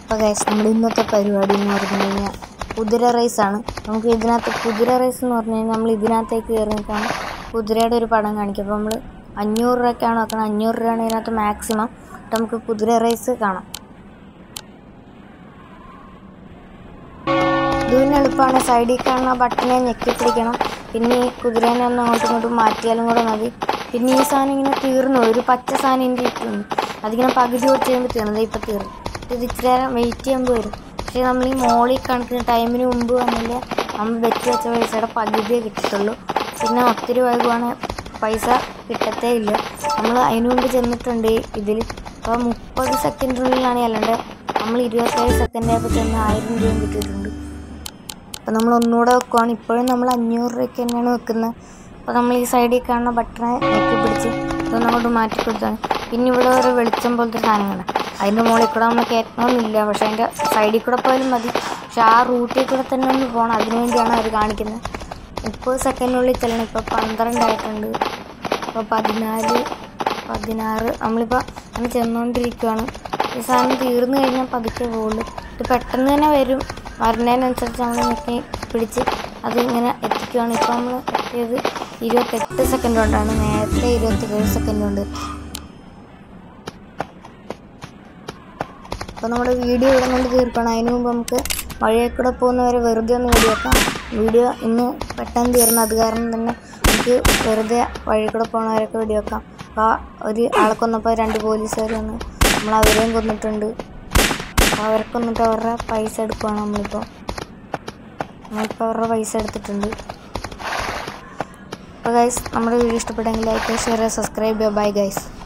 അപ്പോൾ ഗൈസ് നമ്മുടെ ഇന്നത്തെ പരിപാടി എന്ന് പറഞ്ഞു കഴിഞ്ഞാൽ കുതിര റേസാണ് നമുക്ക് ഇതിനകത്ത് കുതിര റേസ് എന്ന് പറഞ്ഞു കഴിഞ്ഞാൽ നമ്മൾ ഇതിനകത്തേക്ക് കയറി നിൽക്കുകയാണ് കുതിരയുടെ ഒരു പടം കാണിക്കും അപ്പോൾ നമ്മൾ അഞ്ഞൂറ് രൂപയ്ക്കാണ് നോക്കണം അഞ്ഞൂറ് രൂപയാണ് ഇതിനകത്ത് മാക്സിമം നമുക്ക് കുതിര റേസ് കാണാം ഇത് പിന്നെ എളുപ്പമാണ് സൈഡിൽ കാണുന്ന ബട്ടനെ ഞെക്കി പിടിക്കണം പിന്നെ ഈ കുതിരേനെ ഒന്ന് അങ്ങോട്ടും ഇങ്ങോട്ടും മാറ്റിയാലും കൂടെ മതി പിന്നെ ഈ സാധനം ഇങ്ങനെ തീർന്നു ഒരു പച്ച സാധനം എൻ്റെ ഇട്ടുണ്ട് അതിങ്ങനെ പകുതി കുറച്ച് കഴിയുമ്പോൾ തീർന്നത് ഇപ്പം തീർന്നു ഇത് ഇച്ചിരി നേരം വെയിറ്റ് ചെയ്യുമ്പോൾ വരും പക്ഷേ നമ്മൾ ഈ മോളിൽ കണക്കിന് ടൈമിന് മുമ്പ് വന്നില്ല നമ്മൾ വെച്ച് വെച്ച പൈസയുടെ പകുതിയേ കിട്ടത്തുള്ളൂ പിന്നെ ഒത്തിരി വൈകുവാണ് പൈസ കിട്ടത്തേ ഇല്ല നമ്മൾ അതിനു മുമ്പ് ചെന്നിട്ടുണ്ട് ഇതിൽ അപ്പോൾ മുപ്പത് സെക്കൻഡിനുള്ളിലാണ് അല്ലാണ്ട് നമ്മൾ ഇരുപത്തേഴ് സെക്കൻഡ് ആയപ്പോൾ ചെന്ന് ആയിരം രൂപയും കിട്ടിയിട്ടുണ്ട് അപ്പോൾ നമ്മൾ ഒന്നുകൂടെ വെക്കുവാണ് ഇപ്പോഴും നമ്മൾ അഞ്ഞൂറ് രൂപയ്ക്ക് തന്നെയാണ് വെക്കുന്നത് അപ്പോൾ നമ്മൾ ഈ സൈഡിൽ കാണുന്ന ബട്ടണെ ഞെക്കി പിടിച്ച് ഇതൊന്നും അങ്ങോട്ട് മാറ്റി കൊടുത്താണ് പിന്നെ ഇവിടെ ഒരു വെളിച്ചം പോലത്തെ സാധനങ്ങളാണ് അതിൻ്റെ മുകളിൽ കൂടെ നമ്മൾ കയറ്റണമെന്നില്ല പക്ഷേ അതിൻ്റെ സൈഡിൽ കൂടെ പോയാലും മതി പക്ഷെ ആ റൂട്ടിൽ കൂടെ തന്നെ ഒന്ന് പോകണം അതിനു വേണ്ടിയാണ് അവർ കാണിക്കുന്നത് മുപ്പത് സെക്കൻഡിനുള്ളിൽ ചെല്ലണം ഇപ്പോൾ പന്ത്രണ്ടായിട്ടുണ്ട് ഇപ്പോൾ പതിനാല് പതിനാറ് നമ്മളിപ്പോൾ അങ്ങനെ ചെന്നുകൊണ്ടിരിക്കുകയാണ് ഈ സാധനം തീർന്നു കഴിഞ്ഞാൽ പതുക്കെ പോകുള്ളൂ ഇത് പെട്ടെന്ന് തന്നെ വരും വരുന്നതിനനുസരിച്ച് നമ്മൾ ഞെക്കി പിടിച്ച് അത് ഇങ്ങനെ എത്തിക്കുകയാണ് ഇപ്പോൾ നമ്മൾ എത്തിയത് ഇരുപത്തെട്ട് സെക്കൻഡ് കൊണ്ടാണ് നേരത്തെ ഇരുപത്തേഴ് സെക്കൻഡ് കൊണ്ട് അപ്പോൾ നമ്മുടെ വീഡിയോ ഇവിടെ കൊണ്ട് തീർക്കണം അതിന് മുമ്പ് നമുക്ക് വഴിയിൽ കൂടെ പോകുന്നവരെ വെറുതെ ഒന്ന് വീഡിയോ വെക്കാം വീഡിയോ ഇന്ന് പെട്ടെന്ന് തീർന്നു അത് കാരണം തന്നെ നമുക്ക് വെറുതെ വഴി കൂടെ പോകുന്നവരൊക്കെ വീഡിയോ വെക്കാം അപ്പോൾ ഒരു ആളെ കൊന്നപ്പോൾ രണ്ട് പോലീസുകാർ വന്ന് നമ്മൾ അവരെയും കൊന്നിട്ടുണ്ട് അപ്പോൾ അവരെ കൊന്നിട്ട് അവരുടെ പൈസ എടുക്കുവാണ് നമ്മളിപ്പോൾ നമ്മളിപ്പോൾ അവരുടെ പൈസ എടുത്തിട്ടുണ്ട് അപ്പോൾ ഗൈസ് നമ്മുടെ വീഡിയോ ഇഷ്ടപ്പെട്ടെങ്കിൽ ലൈക്ക് ഷെയർ സബ്സ്ക്രൈബ് ചെയ്യുക ബൈ ഗൈസ്